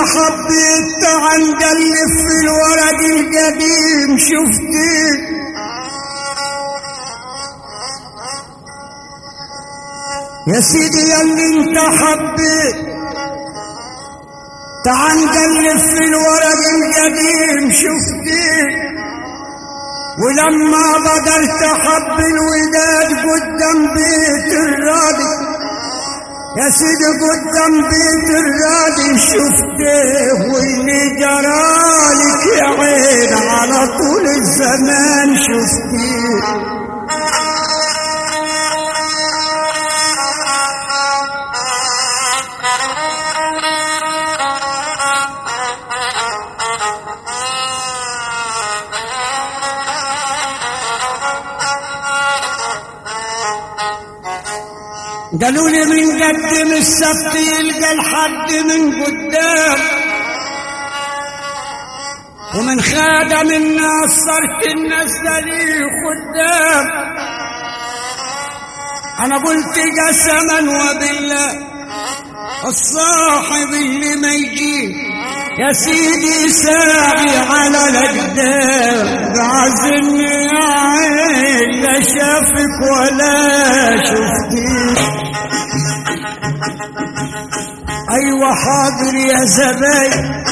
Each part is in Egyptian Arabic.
حبيت تعال نقلب في الورق القديم شفتك يا سيدي يا اللي انت حبيت تعال نقلب في الورق القديم شفتك ولما بدلت حب الوداد قدام بيت الراضي يا سيدي قدام بيت الراضي شفته واللي جرالك يا عين على طول الزمان شفتيه قالوا لي من قدم السبت يلقى الحد من قدام ومن خادم الناس صرت الناس لي خدام انا قلت قسما وبالله الصاحب اللي ما يجي يا سيدي ساعي على الاقدام بعزني يا عين لا شافك ولا شفتك ايوه حاضر يا زباين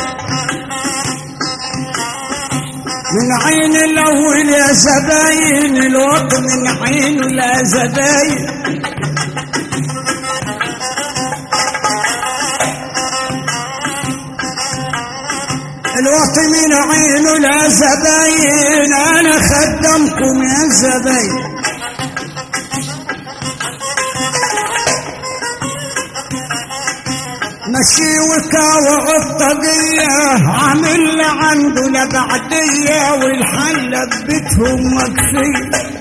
من عين الاول يا زباين الوقت من عينه لا زباين الوقت من عينه لا زباين انا خدمكم يا زباين مشي وكاوع الطقية عامل عنده لبعدية والحلة ببيتهم مكفية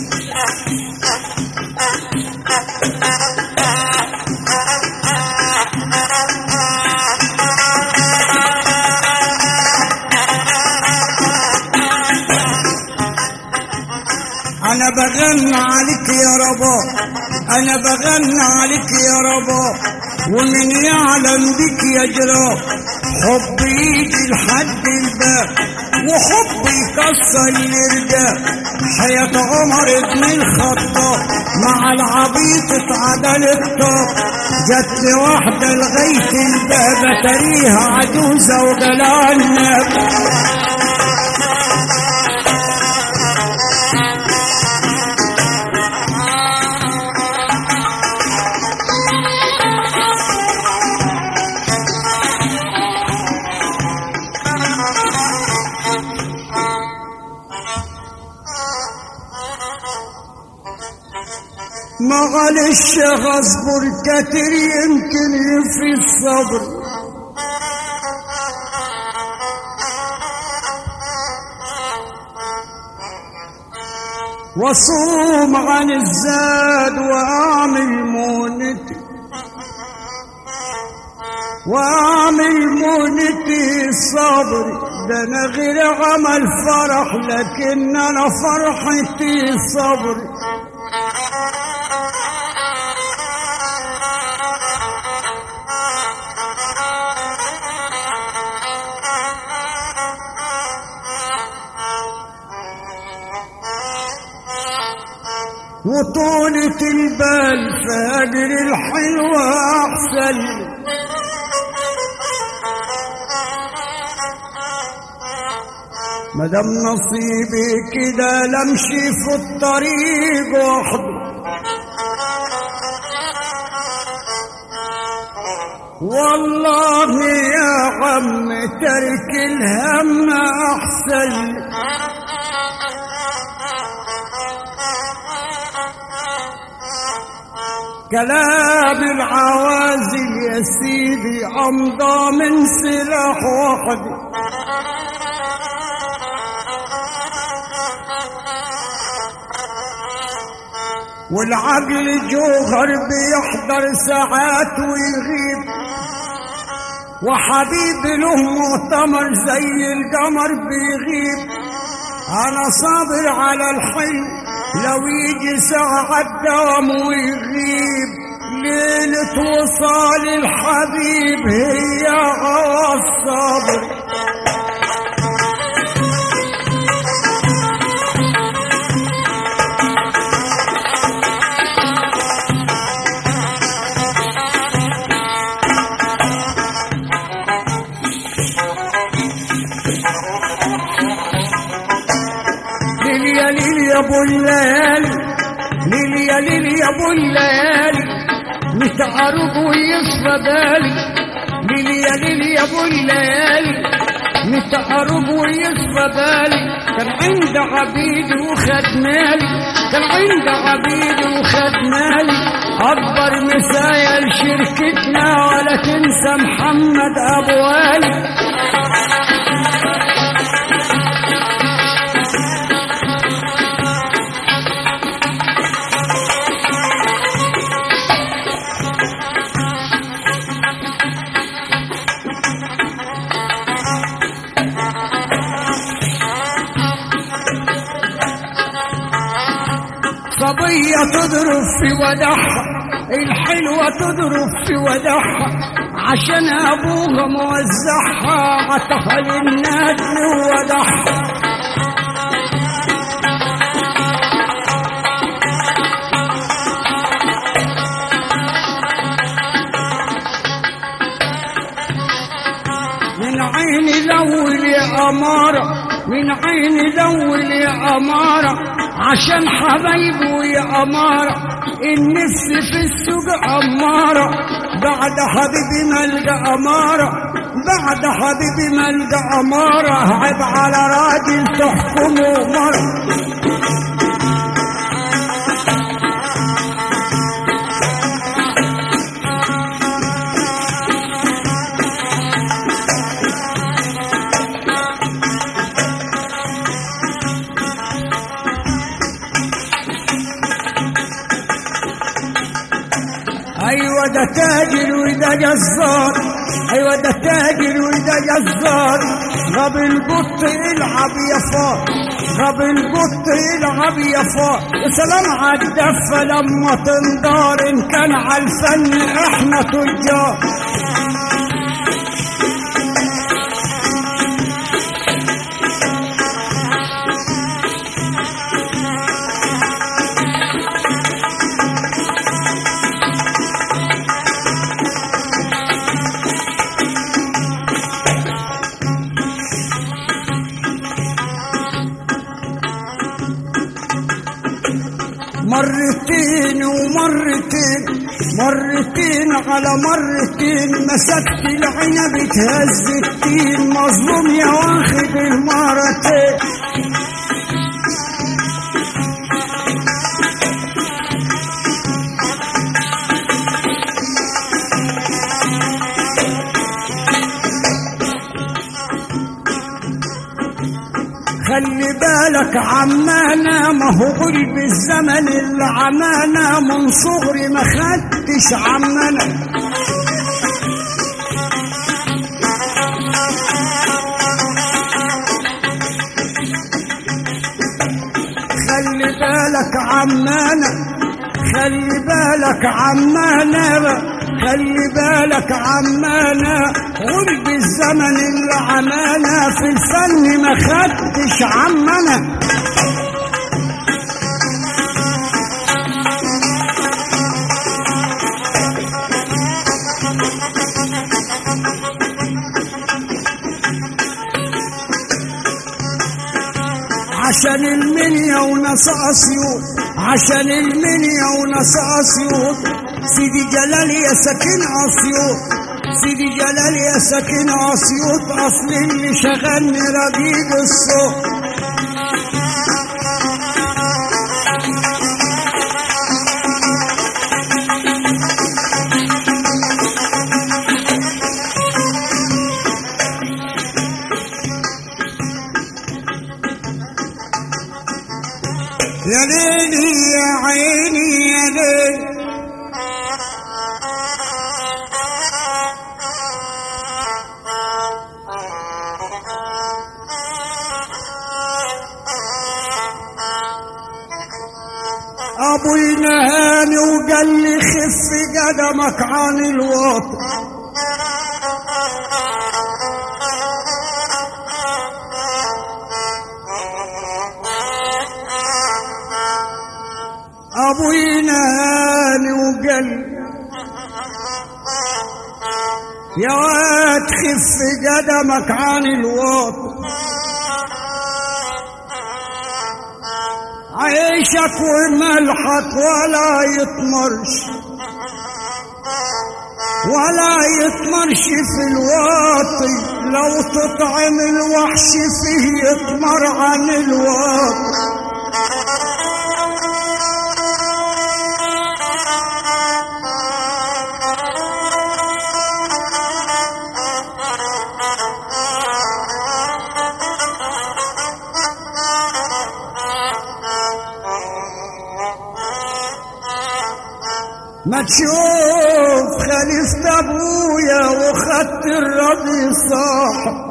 انا بغنى عليك يا ربا انا بغنى عليك يا ربا ومن يعلم بك يجرى حب يجي لحد الباب وحب يكسر الرجال حياة عمر بن الخطاب مع العبيط اتعدل الطاب جت لي واحدة لغاية الباب تريها عجوزة وجلال معلش غصبر كتير يمكن يفي الصبر وصوم عن الزاد واعمل مونتي واعمل مونتي صبر ده انا غير عمل فرح لكن انا فرحتي صبر وطولة البال فاجر الحلوة أحسن مدام نصيبي كده لمشي في الطريق وحده والله يا عم ترك الهم أحسن كلام العوازل يا سيدي أمضى من سلاح واحد والعقل جوهر بيحضر ساعات ويغيب وحبيب له مؤتمر زي القمر بيغيب انا صابر على الحلم لو يجي ساعة دوام ويغيب ليلة وصال الحبيب هي غواف يا ابو الليالي ليل يا ليل يا ابو الليالي متعرج ويصفى بالي ليل يا ليل يا ابو الليالي متعرج ويصفى بالي كان عند عبيدي وخد مالي كان عند عبيدي وخد مالي اكبر مسايا لشركتنا ولا تنسى محمد ابو علي صبية تضرب في ودحها الحلوة تضرب في ودحها عشان أبوها موزعها عطفها للنجم وودحها من عيني لول يا أمارة من عيني لول يا أمارة عشان حبايبه يا أمارة النفس في السوق أمارة بعد حبيبي ملقى أمارة بعد حبيبي ملقى أمارة عيب على راجل تحكمه مرة ايوه ده تاجر وده جزار ايوه ده تاجر وده جزار غاب القط العب يا فار غاب القط العب يا فار يا سلام عالدفة لما تنضار ان كان عالفن احنا تجار مرتين ومرتين مرتين على مرتين مسكت العنب تهز التين مظلوم يا واخد المرتين خلي بالك عمانا ما هو قلب الزمن اللي عمانا من صغري ما خدتش عمانا خلي بالك عمانا خلي بالك عمانا خلي بالك عمانا غلب الزمن اللي عمانا في الفن ما خدتش عمنا عشان المنيا وناس اسيوط عشان المنيا وناس اسيوط سيدي جلال يا ساكن اسيوط سيدي جلال يا ساكن اسيوط اصل اللي شغلني رقيق الصوت يا ليلي يا عيني يا ليل ابوي نهاني وقال لي خف قدمك عن الوطن ابوي نهاني وقال لي يا واد خف قدمك عن الوطن عيشك وملحك ولا يطمرش ولا يطمرش في الواطي لو تطعم الوحش فيه يطمر عن الواطي ما تشوف خليفة ابويا وخدت الربي صاحب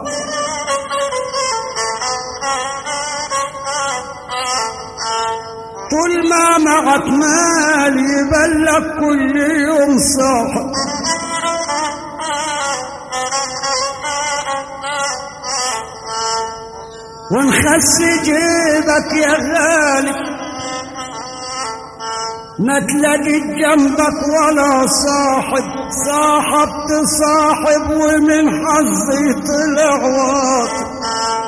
طول ما معك مال يبلغ كل يوم صاحب ونخس جيبك يا غالي ما تلاقي جنبك ولا صاحب صاحب تصاحب ومن حظي طلع واطي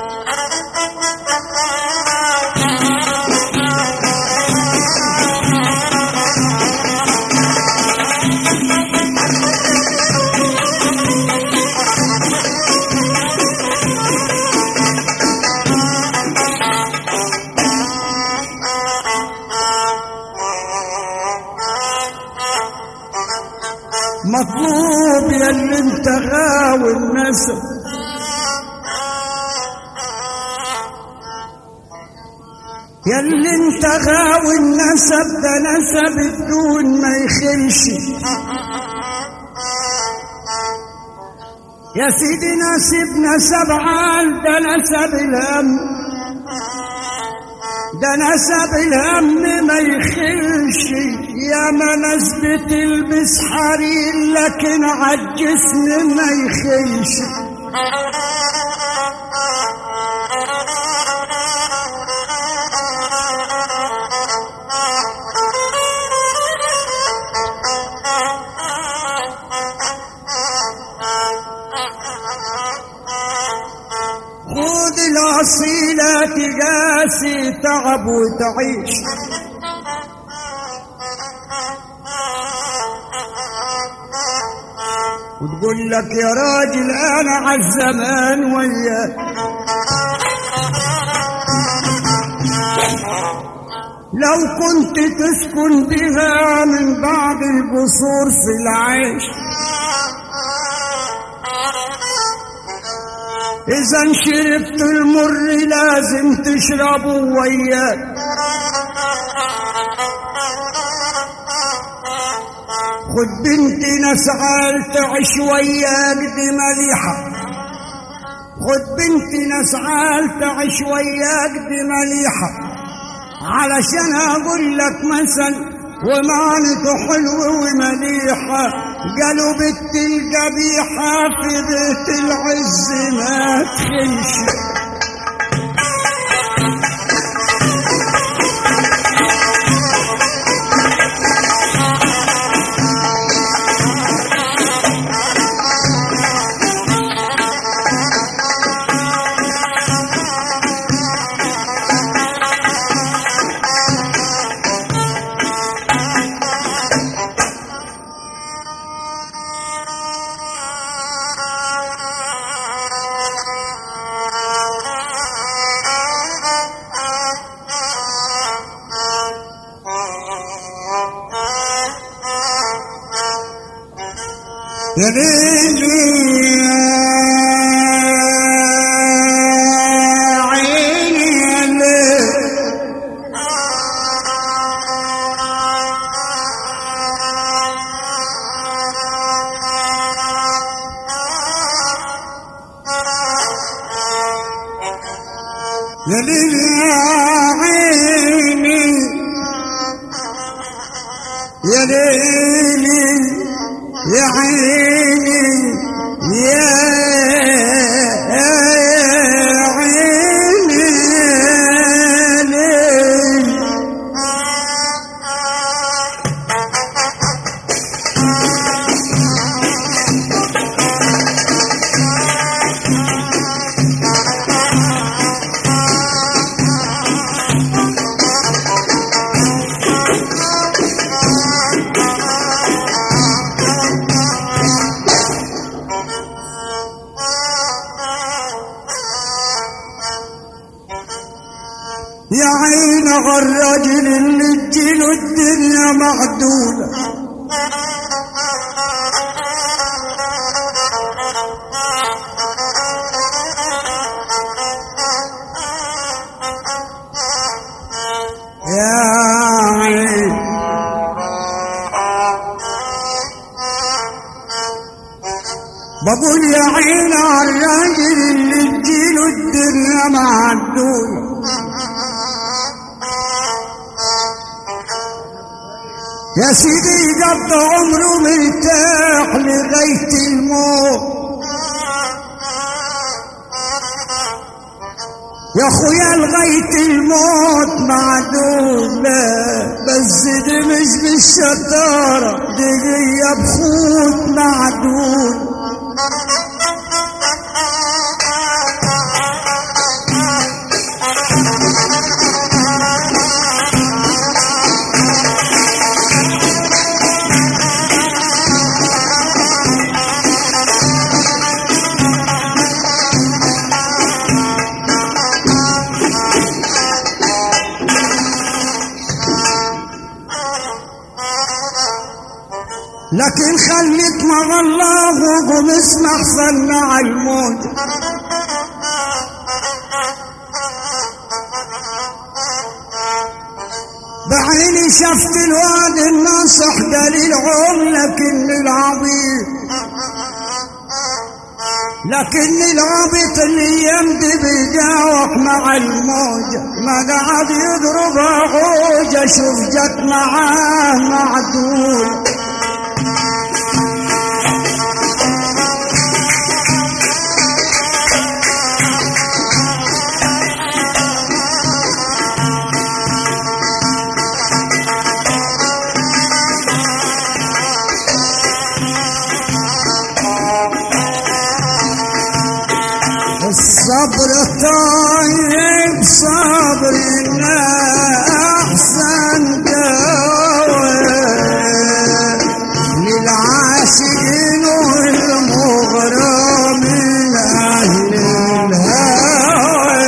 مطلوب يا اللي انت غاوي النسب يا اللي انت غاوي النسب ده نسب الدون ما يخلش يا سيدي ناسب نسب عال ده نسب الهم ده نسب الهم ما يخلش يا ما ناس بتلبس حرير لكن عالجسم ما يخلش خد الأصيلة تقاسي تعب وتعيش وتقول لك يا راجل انا عالزمان وياك لو كنت تسكن بها من بعد القصور في العيش إذا شربت المر لازم تشربه وياك خد بنتي نسعال تعيش وياك دي مليحة خد بنتي نسعال تعيش وياك دي مليحة علشان أقول لك مثل ومعنته حلو ومليحة قالوا بنت القبيحة في بيت العز ما تخلش يا ليلي يا عيني يا ليل يا ليل يا عيني يا ليلي يا عيني يا عيني يا ليل يا عين على الراجل اللي تجيله الدنيا معدولة يا عين بقول يا عين على الراجل اللي تجيله الدنيا معدولة يا سيدي قضى عمره مرتاح لغاية الموت يا اخويا لغاية الموت معدولة بس دي مش بالشطارة دي جاية بخوت معدول لكن خليك مع الله وقوم اسمع سمع الموت بعيني شفت الواد الناصح ده للعم لكن العبيط لكن العبيط اللي يمضي بيجاوح مع الموج ما قعد يضرب عوجة شوف جت معاه معدول الصبر طيب صبرنا أحسن دواء للعاشقين والمغرمين أهل الهوى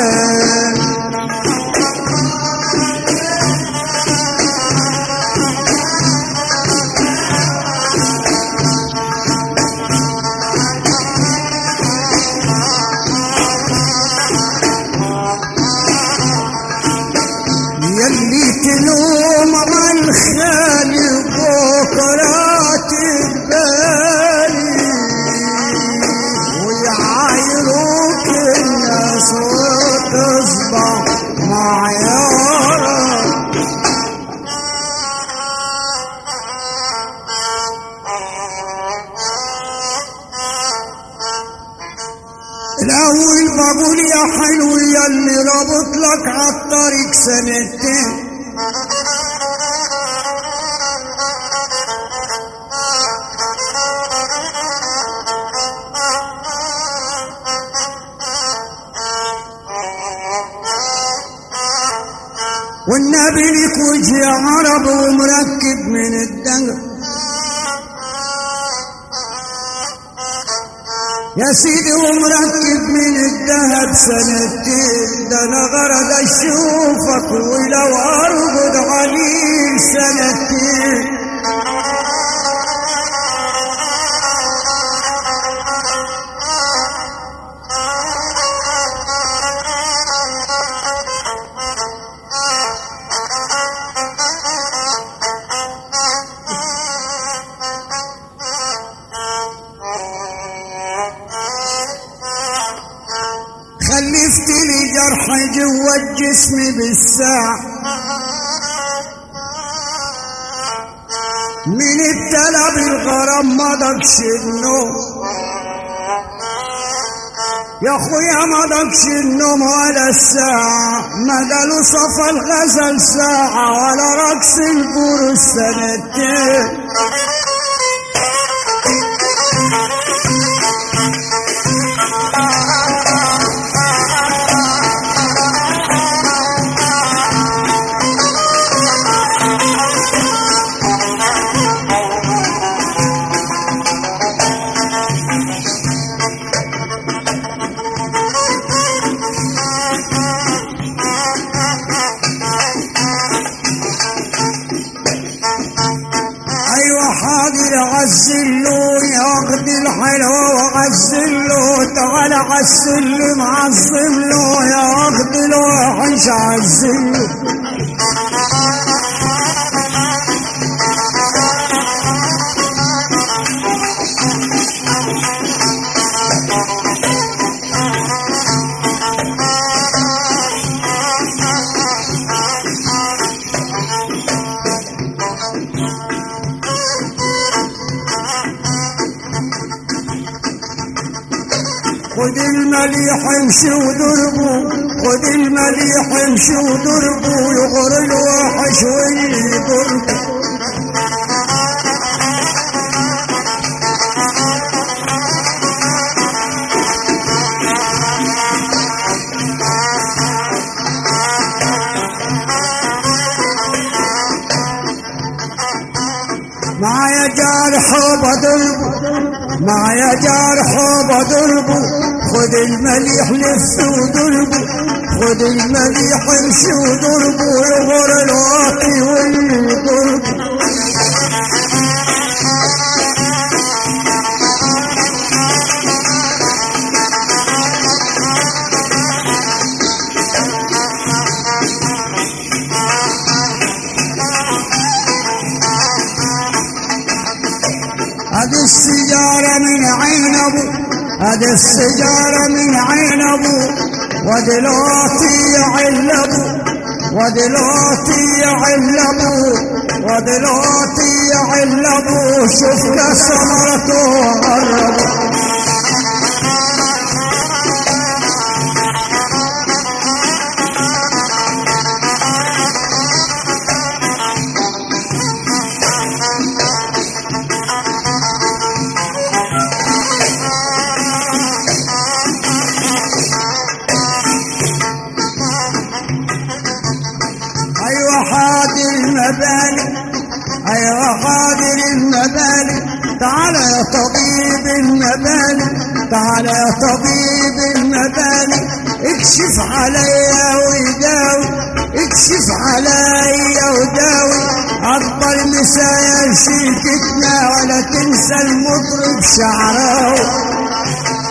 يلي تلوم على الخالق بكرة تبالي ويعايروك الناس وتصبح معيارك الأول بقول يا حلو يلي رابط لك عالطريق سنتين والنبي لك وجه عرب ومركب من الدنق يا سيدي ومركب من الذهب سنتين ده انا غرض اشوفك ولو ارقد عليه سنتين خلفت لي جرح جوا الجسم بالساعة من ابتلى بالغرام ما ضقش النوم يا اخويا ما ضقش النوم ولا الساعة ما قالوا صفى الغزل ساعة ولا رقص البور سنتين عالسلم عظم له يا واخد الوحش عالسلم خد المليح امشي وضربه خد المليح امشي وضربه يغر الوحش ويضربه معايا جارح وبضربه معايا جارح وبضربه خد المليح لف وضربه خد المليح امشي وضربه يغر الواطي ويضربه هذه السجارة من عين أبو هذه السجارة من عين أبو ودلوقتي يعلبوا ودلوقتي يعلبوا ودلوقتي يعلبوا شوف كسرته وغربوا أيوة حاضر المباني أيوة حاضر المباني تعال يا طبيب المباني تعال يا طبيب المباني اكشف عليا ويداوي اكشف عليا وداوي أكبر مسايا شركتنا ولا تنسى المطرب شعراوي